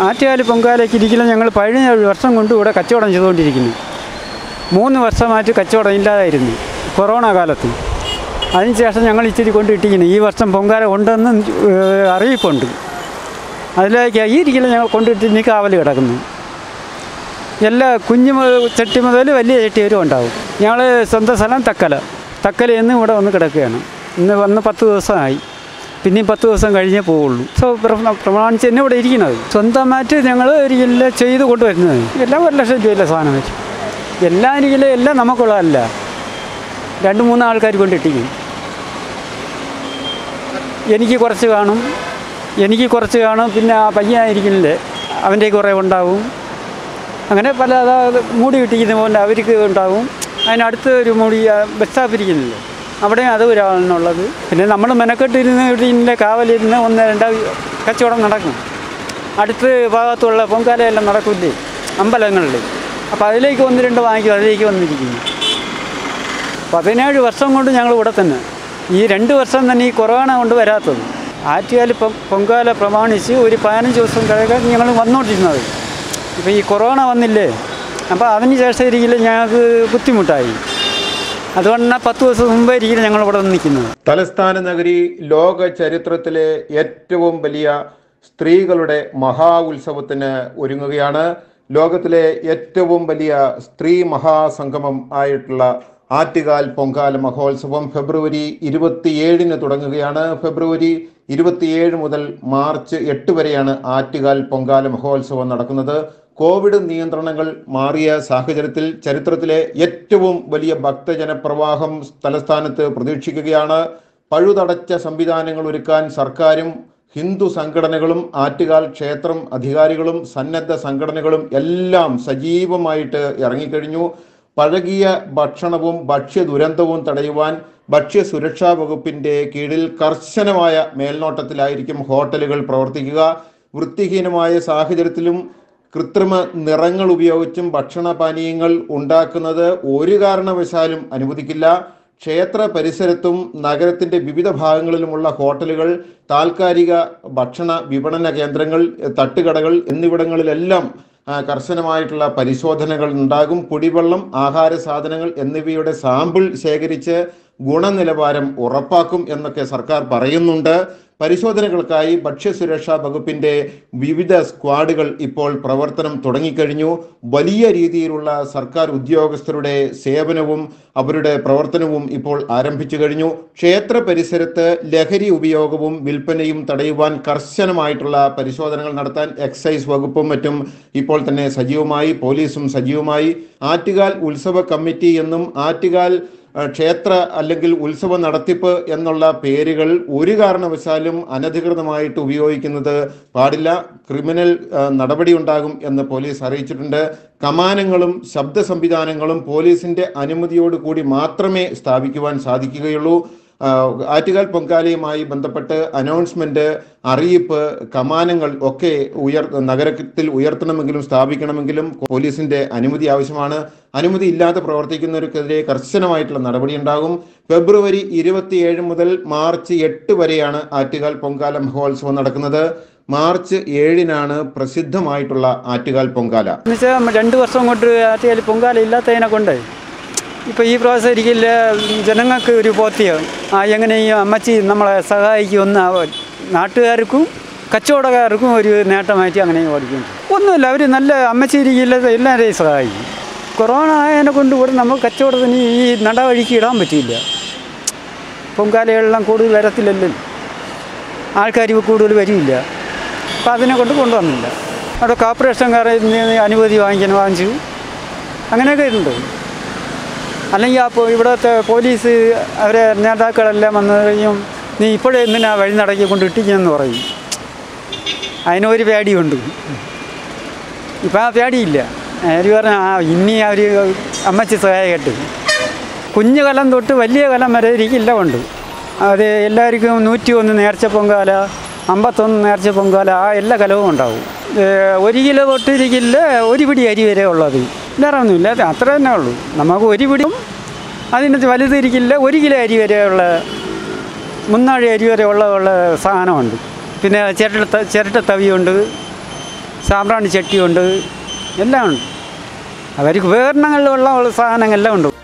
ആറ്റുകാൽ പൊങ്കാലയ്ക്ക് ഇരിക്കുന്ന ഞങ്ങൾ പതിനേഴ് വർഷം കൊണ്ട് ഇവിടെ കച്ചവടം ചെയ്തുകൊണ്ടിരിക്കുന്നു മൂന്ന് വർഷമായിട്ട് കച്ചവടം ഇല്ലാതായിരുന്നു കൊറോണ കാലത്ത് അതിനുശേഷം ഞങ്ങൾ ഇച്ചിരി കൊണ്ട് ഇട്ടിരിക്കുന്നു ഈ വർഷം പൊങ്കാല ഉണ്ടെന്ന് ഏഹ്, അറിയിപ്പുണ്ട് അതിലേക്ക് ഈ ഇരിക്കുന്ന ഞങ്ങൾ കൊണ്ടിട്ട് ഇനി കാവൽ കിടക്കുന്നു എല്ലാ കുഞ്ഞു മുതൽ ചട്ടി മുതൽ വലിയ ചട്ടി വരും ഉണ്ടാവും ഞങ്ങൾ സ്വന്തം സ്ഥലം തക്കല തക്കല എന്ന് ഇവിടെ വന്ന് കിടക്കുകയാണ് ഇന്ന് വന്ന് പത്ത് ദിവസമായി പിന്നെയും പത്ത് ദിവസം കഴിഞ്ഞേ പോവുള്ളൂ സോ പ്ര- പ്രമാണിച്ച് തന്നെ ഇവിടെ ഇരിക്കുന്നത് സ്വന്തമായിട്ട് ഞങ്ങൾ എല്ലാം ചെയ്ത് കൊണ്ടുവരുന്നത് എല്ലാം ഒരു ലക്ഷം രൂപയില്ല സാധനം വരും എല്ലാം ഇരിക്കില്ല എല്ലാം നമുക്കുള്ളതല്ല രണ്ട് മൂന്ന് ആൾക്കാർ കൊണ്ടിട്ടിരിക്കും എനിക്ക് കുറച്ച് കാണും എനിക്ക് കുറച്ച് കാണും പിന്നെ ആ പയ്യനായിരിക്കുന്നില്ലേ അവൻ്റെ കുറേ ഉണ്ടാവും അങ്ങനെ പല അതായത് മൂടി കിട്ടിക്കുന്ന പോലെ അവർക്ക് ഉണ്ടാവും അതിനടുത്ത് ഒരു മൂടി ആ, ബസ് സ്റ്റോപ്പ് ഇരിക്കുന്നില്ലേ അവിടെ അത് ഒരാളിനുള്ളത് പിന്നെ നമ്മൾ മെനക്കെട്ടിരുന്ന് ഇതിൻ്റെ കാവലിരുന്ന് ഒന്ന് രണ്ട് കച്ചവടം നടക്കും അടുത്ത് ഭാഗത്തുള്ള പൊങ്കാലയെല്ലാം നടക്കില്ലേ അമ്പലങ്ങളിൽ അപ്പോൾ അതിലേക്ക് ഒന്ന് രണ്ട് വാങ്ങിക്കും അതിലേക്ക് വന്നിരിക്കുന്നു പതിനേഴ് വർഷം കൊണ്ട് ഞങ്ങൾ ഇവിടെ തന്നെ ഈ രണ്ട് വർഷം തന്നെ ഈ കൊറോണ കൊണ്ട് വരാത്തത് ആറ്റുകാൽ പൊ പൊങ്കാല പ്രമാണിച്ച് ഒരു പതിനഞ്ച് ദിവസം കഴിയാൻ ഞങ്ങൾ വന്നുകൊണ്ടിരുന്നത് ഇപ്പോൾ ഈ കൊറോണ വന്നില്ലേ അപ്പോൾ അതിന് ശേഷം ഇരിക്കില്ല ഞങ്ങൾക്ക് ബുദ്ധിമുട്ടായി അതുകൊണ്ടാണ് പത്ത് ദിവസം മുമ്പേ ഇരിക്കില്ല ഞങ്ങൾ ഇവിടെ വന്ന് നിൽക്കുന്നത് തലസ്ഥാന നഗരി ലോക ചരിത്രത്തിലെ ഏറ്റവും വലിയ സ്ത്രീകളുടെ മഹാ ഉത്സവത്തിന് ഒരുങ്ങുകയാണ് ലോകത്തിലെ ഏറ്റവും വലിയ സ്ത്രീ മഹാസംഗമം ആയിട്ടുള്ള ആറ്റുകാൽ പൊങ്കാല മഹോത്സവം ഫെബ്രുവരി ഇരുപത്തിയേഴിന് തുടങ്ങുകയാണ് ഫെബ്രുവരി ഇരുപത്തിയേഴ് മുതൽ മാർച്ച് എട്ട് വരെയാണ് ആറ്റുകാൽ പൊങ്കാല മഹോത്സവം നടക്കുന്നത് കോവിഡ് നിയന്ത്രണങ്ങൾ മാറിയ സാഹചര്യത്തിൽ ചരിത്രത്തിലെ ഏറ്റവും വലിയ ഭക്തജന പ്രവാഹം തലസ്ഥാനത്ത് പ്രതീക്ഷിക്കുകയാണ് പഴുതടച്ച സംവിധാനങ്ങൾ ഒരുക്കാൻ സർക്കാരും ഹിന്ദു സംഘടനകളും ആറ്റുകാൽ ക്ഷേത്രം അധികാരികളും സന്നദ്ധ സംഘടനകളും എല്ലാം സജീവമായിട്ട് ഇറങ്ങിക്കഴിഞ്ഞു പഴകിയ ഭക്ഷണവും ഭക്ഷ്യ ദുരന്തവും തടയുവാൻ ഭക്ഷ്യ സുരക്ഷാ വകുപ്പിന്റെ കീഴിൽ കർശനമായ മേൽനോട്ടത്തിലായിരിക്കും ഹോട്ടലുകൾ പ്രവർത്തിക്കുക വൃത്തിഹീനമായ സാഹചര്യത്തിലും കൃത്രിമ നിറങ്ങൾ ഉപയോഗിച്ചും ഭക്ഷണപാനീയങ്ങൾ ഉണ്ടാക്കുന്നത് ഒരു കാരണവശാലും അനുവദിക്കില്ല ക്ഷേത്ര പരിസരത്തും നഗരത്തിന്റെ വിവിധ ഭാഗങ്ങളിലുമുള്ള ഹോട്ടലുകൾ താൽക്കാലിക ഭക്ഷണ വിപണന കേന്ദ്രങ്ങൾ തട്ടുകടകൾ എന്നിവിടങ്ങളിലെല്ലാം ആ, കർശനമായിട്ടുള്ള പരിശോധനകൾ ഉണ്ടാകും കുടിവെള്ളം ആഹാര സാധനങ്ങൾ എന്നിവയുടെ സാമ്പിൾ ശേഖരിച്ച് ഗുണനിലവാരം ഉറപ്പാക്കും എന്നൊക്കെ സർക്കാർ പറയുന്നുണ്ട് പരിശോധനകൾക്കായി ഭക്ഷ്യസുരക്ഷാ വകുപ്പിന്റെ വിവിധ സ്ക്വാഡുകൾ ഇപ്പോൾ പ്രവർത്തനം തുടങ്ങിക്കഴിഞ്ഞു വലിയ രീതിയിലുള്ള സർക്കാർ ഉദ്യോഗസ്ഥരുടെ സേവനവും അവരുടെ പ്രവർത്തനവും ഇപ്പോൾ ആരംഭിച്ചു കഴിഞ്ഞു ക്ഷേത്ര പരിസരത്ത് ലഹരി ഉപയോഗവും വിൽപ്പനയും തടയുവാൻ കർശനമായിട്ടുള്ള പരിശോധനകൾ നടത്താൻ എക്സൈസ് വകുപ്പും മറ്റും ഇപ്പോൾ തന്നെ സജീവമായി പോലീസും സജീവമായി ആറ്റുകാൽ ഉത്സവ കമ്മിറ്റി എന്നും ആറ്റുകാൽ ഏഹ്, ക്ഷേത്ര അല്ലെങ്കിൽ ഉത്സവ നടത്തിപ്പ് എന്നുള്ള പേരുകൾ ഒരു കാരണവശാലും അനധികൃതമായിട്ട് ഉപയോഗിക്കുന്നത് പാടില്ല ക്രിമിനൽ ഏഹ്, നടപടി ഉണ്ടാകും എന്ന് പോലീസ് അറിയിച്ചിട്ടുണ്ട് കമാനങ്ങളും ശബ്ദ സംവിധാനങ്ങളും പോലീസിന്റെ അനുമതിയോടുകൂടി മാത്രമേ സ്ഥാപിക്കുവാൻ സാധിക്കുകയുള്ളൂ ആഹ് ആറ്റുകാൽ പൊങ്കാലയുമായി ബന്ധപ്പെട്ട് അനൗൺസ്മെന്റ് അറിയിപ്പ് കമാനങ്ങൾ ഒക്കെ ഉയർ നഗരത്തിൽ ഉയർത്തണമെങ്കിലും സ്ഥാപിക്കണമെങ്കിലും പോലീസിന്റെ അനുമതി ആവശ്യമാണ് അനുമതി ഇല്ലാതെ പ്രവർത്തിക്കുന്നവർക്കെതിരെ കർശനമായിട്ടുള്ള നടപടി ഉണ്ടാകും ഫെബ്രുവരി ഇരുപത്തിയേഴ് മുതൽ മാർച്ച് എട്ട് വരെയാണ് ആറ്റുകാൽ പൊങ്കാല മഹോത്സവം നടക്കുന്നത് മാർച്ച് ഏഴിനാണ് പ്രസിദ്ധമായിട്ടുള്ള ആറ്റുകാൽ പൊങ്കാല എന്നുവെച്ചാൽ രണ്ട് വർഷം കൊണ്ട് ആറ്റുകാൽ പൊങ്കാല ഇല്ലാത്തതിനെ കൊണ്ട് ഇപ്പോൾ ഈ പ്രാവശ്യം ഇരിക്കില്ല ജനങ്ങൾക്ക് ഒരു പോത്തിയാണ് ആ എങ്ങനെയും അമ്മച്ചി നമ്മളെ സഹായിക്കുമെന്ന് അവ- നാട്ടുകാർക്കും കച്ചവടക്കാർക്കും ഒരു നേട്ടമായിട്ട് അങ്ങനെ ഓടിക്കും ഒന്നുമില്ല അവർ നല്ല അമ്മച്ചി ഇരിക്കില്ല എല്ലാവരെയും സഹായിക്കും കൊറോണ ആയതിനെ കൊണ്ട് ഇവിടെ നമുക്ക് കച്ചവടത്തിന് ഈ നടവഴിക്ക് ഇടാൻ പറ്റിയില്ല പൊങ്കാലകളെല്ലാം കൂടുതൽ വരത്തില്ലല്ലോ ആൾക്കാർ കൂടുതൽ വരില്ല അപ്പം അതിനെ കൊണ്ട് കൊണ്ടുവന്നില്ല അവിടെ കോർപ്പറേഷൻകാരെ അനുമതി വാങ്ങിക്കാൻ വാങ്ങിച്ചു അങ്ങനെയൊക്കെ ഉണ്ട് അല്ലെങ്കിൽ അപ്പോൾ ഇവിടുത്തെ പോലീസ് അവരെ നേതാക്കളെല്ലാം വന്ന് കഴിയും നീ ഇപ്പോഴേ എന്തിനാ വഴി നടക്കി കൊണ്ട് ഇട്ടിക്കുന്നെന്ന് പറയും അതിനൊരു പേടിയുണ്ട് ഇപ്പം ആ പേടിയില്ല അവർ പറഞ്ഞ ആ ഇനി അവർ അമ്മച്ചി സഹായിക്കട്ടെ കുഞ്ഞു കലം തൊട്ട് വലിയ കലം വരെ ഇരിക്കില്ല ഉണ്ട് അത് എല്ലാവർക്കും നൂറ്റി ഒന്ന് നേർച്ച പൊങ്കാല അമ്പത്തൊന്ന് നേർച്ച പൊങ്കാല ആ എല്ലാ കലവും ഉണ്ടാവും ഏ, ഒരു കിലോ തൊട്ട് ഇരിക്കില്ല ഒരു പിടി അരി വരെ ഉള്ളത് വേറെ ഒന്നുമില്ല അത് അത്ര തന്നെ ഉള്ളൂ നമുക്ക് ഒരു പിടിയും അതിനകത്ത് വലുതിരിക്കില്ല ഒരു കിലോ അരി വരെയുള്ള മുന്നാഴി അരി വരെ ഉള്ള ഉള്ള സാധനമുണ്ട് പിന്നെ ചിരട്ട ചിരട്ട തവിയുണ്ട് സാമ്പ്രാണി ചട്ടിയുണ്ട് എല്ലാം ഉണ്ട് അവർക്ക് ഉപകരണങ്ങളിലുള്ള സാധനങ്ങളെല്ലാം ഉണ്ട്